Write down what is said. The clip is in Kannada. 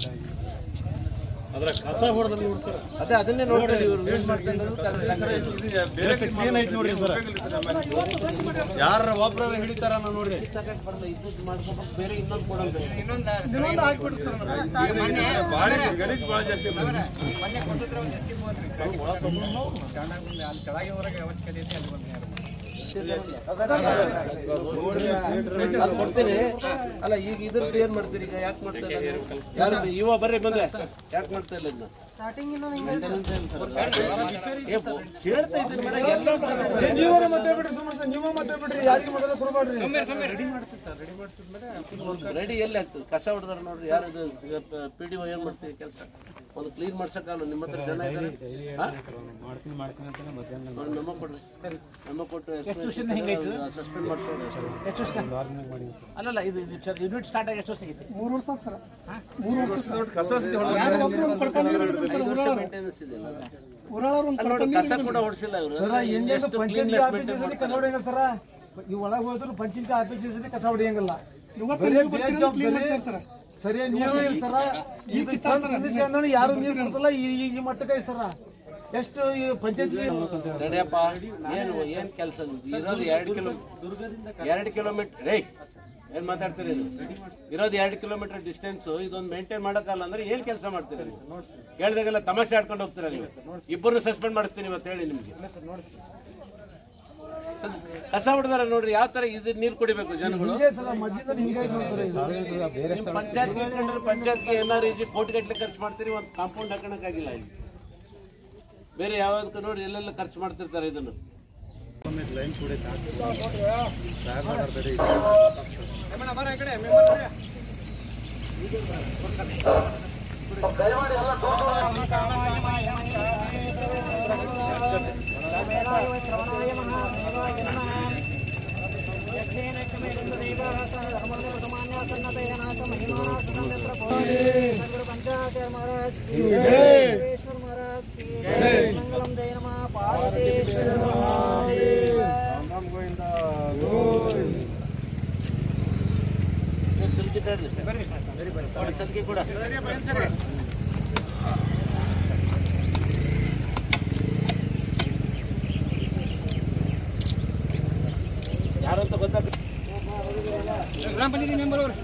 ಅದ್ರ ಕಸ ಹೊಡೆದಲ್ಲಿ ಉಡ್ತಾರ ಅದೇ ಅದನ್ನೇ ನೋಡ್ತಾರೆ ಇವರು ಯೂಸ್ ಮಾಡ್ಕೊಂಡು ಕ್ಲೀನ್ ಐತಿ ನೋಡ್ರಿ ಸರ್ ಯಾರ ಒಬ್ರ ಹಿಡಿತಾರ ನೋಡ್ರಿ ಬರಲ್ಲ ಇದ್ದದ್ದು ಮಾಡ್ಕೊಂಡು ಬೇರೆ ಇನ್ನೊಂದು ಕೊಡೋದು ಅದು ಕೊಡ್ತೀನಿ ಅಲ್ಲ ಈಗ ಇದ್ರದ್ದು ಏನ್ ಮಾಡ್ತೀರಿ ಈಗ ಯಾಕೆ ಮಾಡ್ತಾ ಇಲ್ಲ ನೀವು? ಯಾರು ಇವ ಬರ್ರಿ ಬಂದ್ರೆ ಯಾಕೆ ಮಾಡ್ತಾ ಇಲ್ಲ ಇದನ್ನ ಏ, ಬೊ- ಕೇಳ್ತಾ ಇದ್ದೀನಿ ಮನೆ ಎಲ್ಲ ಮಾಡ್ತಾರೆ. ನೀವೇ ಮತ್ತೆ ಬಿಡ್ರಿ ಸುಮ್ಮನೆ ನೀವೇ ಮತ್ತೆ ಬಿಡ್ರಿ ಯಾರಿಗೆ ಮೊದಲು ಕೊಡಬೇಡ್ರಿ ರೆಡಿ ಎಲ್ಲಿ ಆಗ್ತದೆ ಕಸ ಹೊಡೆದಾರ ನೋಡ್ರಿ ಯಾರು ಇದು ಪಿ ಡಿ ಏನ್ ಮಾಡ್ತೀವಿ ಕೆಲಸ ಒಂದು ಕ್ಲೀನ್ ಮಾಡ್ಸಕ್ಕಲ್ಲ ನಿಮ್ಮ ಹತ್ರ ಜನ ಇದ್ದಾರೆ ನೋಡಿ ನಮ್ಮ ಕೊಡ್ರಿ ನಮ್ಮ ಕೊಟ್ಟು ಸಸ್ಪೆಂಡ್ ಮಾಡ್ಸೋಣ ಅಲ್ಲಲ್ಲ ಇದು ಯೂನಿಟ್ ಸ್ಟಾರ್ಟ್ ಆಗಿ ಎಷ್ಟು ವರ್ಷ ಆಗೈತಿ ಮೂರು ವರ್ಷ ಸರ್ ಮೂರು ವರ್ಷ ಯಾರು ಒಬ್ರು ಒಂದು ಕಡ್ಕೊಂಡು ಇರೋರು ಸರ್ ಊರೊಳಗೆ. ಮೇಂಟೆನೆನ್ಸ್ ಇದೆಯಲ್ಲ ಊರೊಳಗೆ ಒಂದು ಅಲ್ಲಿ ನೋಡಿ ಕಸ ಕೂಡ ಹೊಡ್ಸಿಲ್ಲ ಇವರು ಎಂದೆಂದು ಪಂಚಾಯತಿ ಆಫೀಸಲ್ಲಿ ಕಸ ಹೊಡೆಯಂಗ ಸರ ಈ ಒಳಗೆ ಹೋದ್ರು ಪಂಚಾಯತಿ ಆಫೀಸಲ್ಲಿ ಕಸ ಹೊಡೆಯಂಗಿಲ್ಲ ಬರೀ ಬೇಜವಾಬ್ದಾರಿ ಸರಿ ನೀರು ಇಲ್ಲ ಸರ ಇದು ತಂದು ನಿಲ್ಲಿಸಿ ಅಂದ್ಮೇಲೆ ಯಾರು ನೀರು ಕೊಡ್ತಲ್ಲ ಈ ಈ- ಈ ಮಟ್ಟಕ್ಕೆ ಐತೆ ಸರ ಎಷ್ಟು ಈ ಪಂಚಾಯತಿ ನಡೆಯಪ್ಪ ಏನು ಏನ್ ಕೆಲಸ ಇರೋದು ಎರಡು ಕಿಲೋ ಎರಡು ಕಿಲೋಮೀಟರ್ ರೇ ಏನ್ ಮಾತಾಡ್ತೀರಿ ಇದು ಇರೋದು ಎರಡು ಕಿಲೋಮೀಟರ್ ಡಿಸ್ಟೆನ್ಸ್ ಇದೊಂದು ಮೇಂಟೈನ್ ಮಾಡಕ್ಕಲ್ಲ ಅಂದ್ರೆ ಏನ್ ಕೆಲಸ ಮಾಡ್ತೀರಿ ನೀವು? ಕೇಳ್ದಾಗೆಲ್ಲ ತಮಾಷೆ ಆಡ್ಕೊಂಡು ಹೋಗ್ತೀರಾ ನೀವು ಇಬ್ಬರು ಸಸ್ಪೆಂಡ್ ಮಾಡಿಸ್ತೀನಿ ಇವತ್ತು ಹೇಳಿ ನಿಮ್ಗೆ ಕಸ ಹೊಡೆದಾರ ನೋಡ್ರಿ ಯಾವ ತರ ಇದು ನೀರು ಕುಡಿಬೇಕು ಜನಗಳು ಹಿಂಗೆ ಸಲ ಮಧ್ಯದಲ್ಲಿ ಹಿಂಗೆ ಐತೆ ನೋಡಿ ಸರ್ ಇದು. ನಿಮ್ ಪಂಚಾಯತ್ ಕೇಳ್ಕೊಂಡ್ರೆ ಪಂಚಾಯತ್ಗೆ ಏನಾರು ಈಜಿ ಕೋಟಿ ಗಟ್ಟಲೆ ಖರ್ಚು ಮಾಡ್ತೀರಿ ಒಂದು ಕಾಂಪೌಂಡ್ ಹಾಕೋಣಕ್ಕಾಗಿಲ್ಲ ಇಲ್ಲಿ ಬೇರೆ ಯಾವ್ದಕ್ಕೂ ನೋಡಿ ಎಲ್ಲೆಲ್ಲ ಖರ್ಚು ಮಾಡ್ತಿರ್ತಾರೆ ಇದನ್ನು ಲೈನ್ ಕೂಡ ಸಾರ್ ಮಾತಾಡ್ತಾರೆ ಸಲ್ಗಿ ತರ್ಲಿ. ಕೊಡಿ, ಸಲ್ಗಿ ಕೂಡ ಯಾರಂತ ಗೊತ್ತಾಗ ಗ್ರಾಮ ಪಂಚಾಯತಿ ಮೆಂಬರ್ ಅವರು